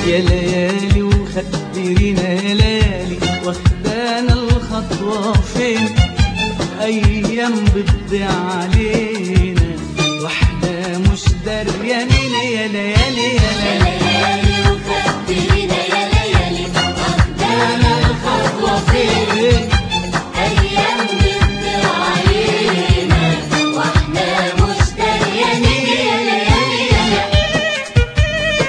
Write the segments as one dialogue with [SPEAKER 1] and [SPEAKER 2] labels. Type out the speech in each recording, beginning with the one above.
[SPEAKER 1] يا ليالي وخدرينا يا ليالي واخدانا الخطوة فين أيام بتضيع علينا واحنا مش دريانين يا ليالي يا
[SPEAKER 2] يا
[SPEAKER 1] ليالي
[SPEAKER 2] ليالي وخدرينا يا ليالي واخدانا الخطوة فين أيام بتضيع علينا واحنا مش دريانين يا ليالي يا ليالي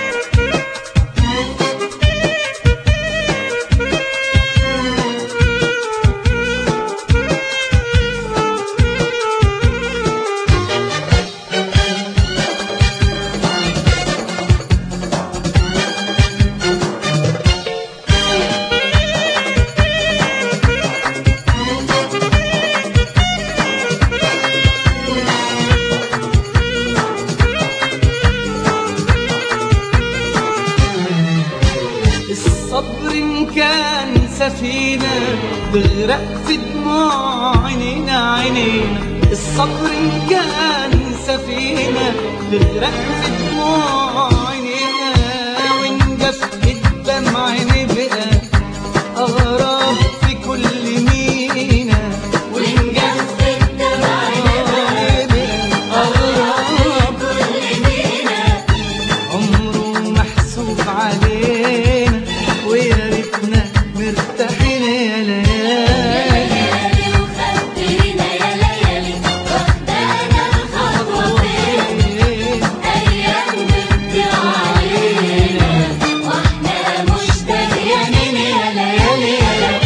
[SPEAKER 1] الصبر إن كان سفينة تغرق في دموع عينينا عينينا الصبر إن كان سفينة تغرق في دموع عينينا وإن جفت الدمع نبقى أغراب في كل مينا وإن جفت
[SPEAKER 2] الدمع
[SPEAKER 1] نبقى أغراب
[SPEAKER 2] كل مينا
[SPEAKER 1] عمره محسوب علينا ويا ريتنا مرتاحين يا ليالي
[SPEAKER 2] ليالي وخدرينا يا ليالي واخدانا الخطوة فين أيام بتضيع علينا واحنا مش دريانين يا ليالي يا ليالي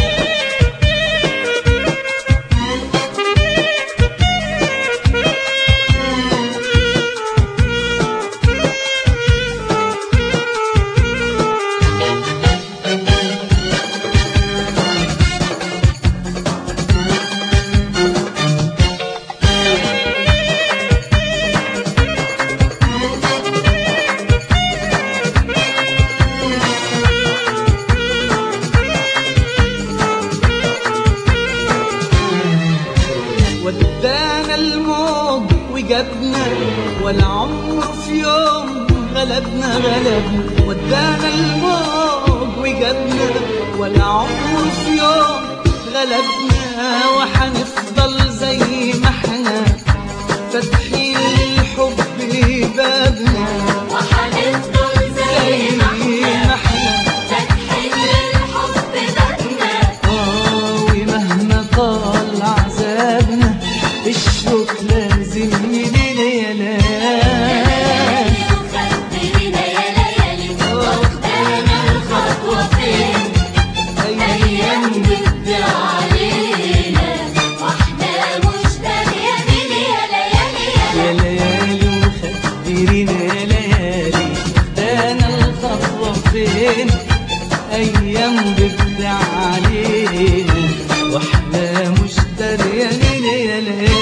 [SPEAKER 1] ودانا الموج وجابنا ولا عمره في يوم غلبنا غلبنا ودانا الموج وجابنا ولا عمره في يوم غلبنا وحنفضل زي ما احنا فاتحين الحب بابنا
[SPEAKER 2] وحنفضل زي ما احنا
[SPEAKER 1] احنا
[SPEAKER 2] فاتحين للحب بابنا
[SPEAKER 1] آه ومهما طال عذابنا الشوق لازم يلينا يا ليالي
[SPEAKER 2] ليالي وخدرينا يا ليالي واخدانا الخطوة فين أيام بتضيع علينا واحنا مش دريانين يا ليالي يا
[SPEAKER 1] يا ليالي وخدرينا يا ليالي انا الخطوة فين ايام بتضيع علينا واحنا مش دريانين يا ليالي